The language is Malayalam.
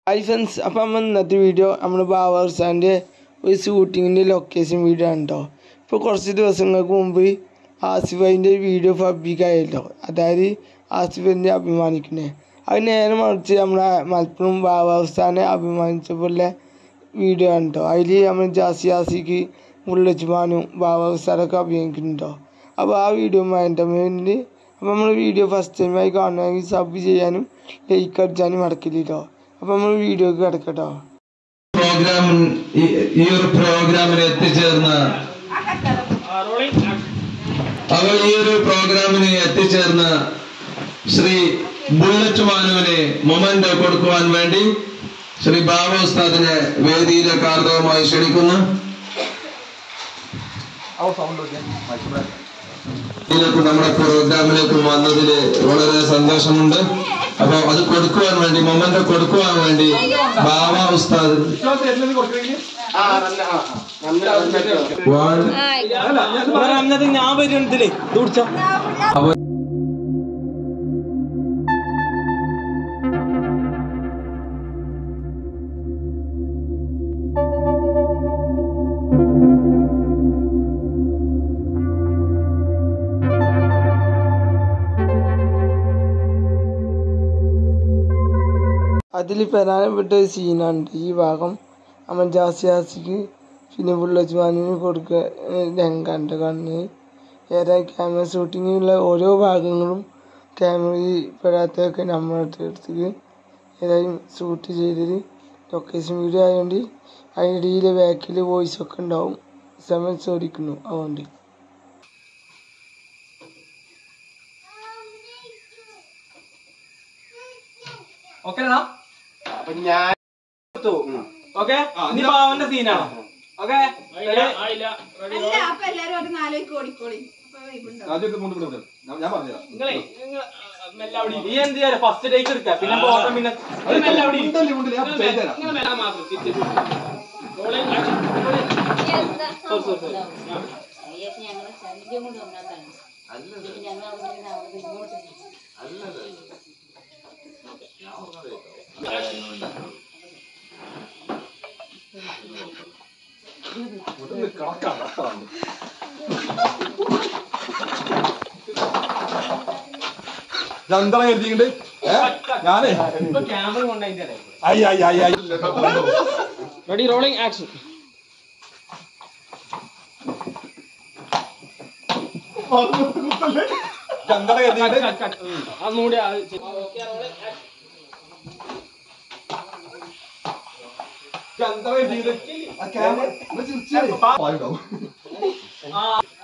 ഹായ് ഫ്രണ്ട്സ് അപ്പം നമ്മൾ ഇന്നത്തെ വീഡിയോ നമ്മൾ ബാബർസാൻ്റെ ഒരു ഷൂട്ടിങ്ങിൻ്റെ ലൊക്കേഷൻ വീഡിയോ ആണ് കേട്ടോ ഇപ്പോൾ കുറച്ച് ദിവസങ്ങൾക്ക് മുമ്പ് ആസിഫൈൻ്റെ ഒരു വീഡിയോ പബ്ലിക്കായല്ലോ അതായത് ആസിഫിൻ്റെ അഭിമാനിക്കുന്നത് അത് നേരെ മറിച്ച് നമ്മളെ മലപ്പുറം ബാബാസ്ഥാനെ അഭിമാനിച്ചപ്പോഴുള്ള വീഡിയോ ആണ് കേട്ടോ അതിൽ നമ്മൾ ജാസി ആസിക്ക് മുള്ളച്ചുമാനും ബാബാസ്ഥാനൊക്കെ അഭിനയിക്കുന്നുണ്ടോ അപ്പോൾ ആ വീഡിയോ എൻ്റർടൈൻമെൻറ്റ് അപ്പോൾ നമ്മൾ വീഡിയോ ഫസ്റ്റ് ടൈമായി കാണുകയാണെങ്കിൽ സബ് ചെയ്യാനും ലൈക്ക് അടിച്ചാനും മറക്കില്ലല്ലോ അപ്പോൾ നമ്മൾ വീഡിയോക്ക് കിടക്കട്ടോ പ്രോഗ്രാം ഈ- ഈ ഒരു പ്രോഗ്രാമിന് എത്തിച്ചേർന്ന അവൾ ഈ ഒരു പ്രോഗ്രാമിന് എത്തിച്ചേർന്ന ശ്രീ ബുള്ളറ്റ് മാനുവിന് മൊമെന്റ് കൊടുക്കുവാൻ വേണ്ടി ശ്രീ ബാബു ഉസ്താദിനെ വേദിയിലേക്ക് ആർദവമായി ക്ഷണിക്കുന്നു ഇതിലേക്ക് നമ്മുടെ പ്രോഗ്രാമിലേക്ക് വന്നതിൽ വളരെ സന്തോഷമുണ്ട് അപ്പൊ അത് കൊടുക്കുവാൻ വേണ്ടി മൊമെന്റ് കൊടുക്കുവാൻ വേണ്ടി ബാബ ഉസ്താദ് One. ഞാൻ വരുന്നതിലേ ഇത് കുടിച്ചോ അവ- അതിൽ പ്രധാനപ്പെട്ട ഒരു സീനാണ് ഈ ഭാഗം അമ്മ ജാസിയാസിക്ക് പിന്നെ ബുള്ളജ്മാനിന് കൊടുക്കുക രംഗാണ്ട് കണ്ണ് ഏറെ ക്യാമറ ഷൂട്ടിങ്ങിലുള്ള ഓരോ ഭാഗങ്ങളും ക്യാമറയിൽ പെടാത്തൊക്കെ നമ്മളടുത്ത് എടുത്ത് ഏതായാലും ഷൂട്ട് ചെയ്തത് ലൊക്കേഷൻ വീഡിയോ ആയതുകൊണ്ട് അതിനിടയിൽ ബാക്കിൽ വോയിസ് ഒക്കെ ഉണ്ടാവും സമയം ചോദിക്കുന്നു അതുകൊണ്ട് ഓക്കെ ഓക്കെ ഇനി ബാവന്റെ സീനാണ് ഓക്കെ അല്ല അപ്പൊ എല്ലാരും ഒരു നാലേക്ക് ഓടിക്കോളി അപ്പൊ വൈബുണ്ടാവും. നിങ്ങളെ നീ എന്ത് ചെയ്യാ ഫസ്റ്റ് ടേക്ക് എടുക്ക പിന്നെ ബോട്ടം പിന്നെ ഞങ്ങളെ ശല്യം കൊണ്ട് വന്നതാണ് ഞങ്ങൾ അവിടെ നിന്ന് അവിടെ ഇങ്ങോട്ട് രണ്ടെണ്ണം എഴുതിയിട്ടുണ്ട് ഞാനേ ക്യാമറ കൊണ്ടതിന്റെ അയ്യ അയ്യ അയ്യ റെഡി റോളിംഗ് ആക്ഷൻ രണ്ടെണ്ണം എഴുതിയിട്ടുണ്ട് അന്നുകൂടി രണ്ടെണ്ണം എഴുതിയിട്ടുണ്ട് ആ ക്യാമറ ചിരിച്ചാ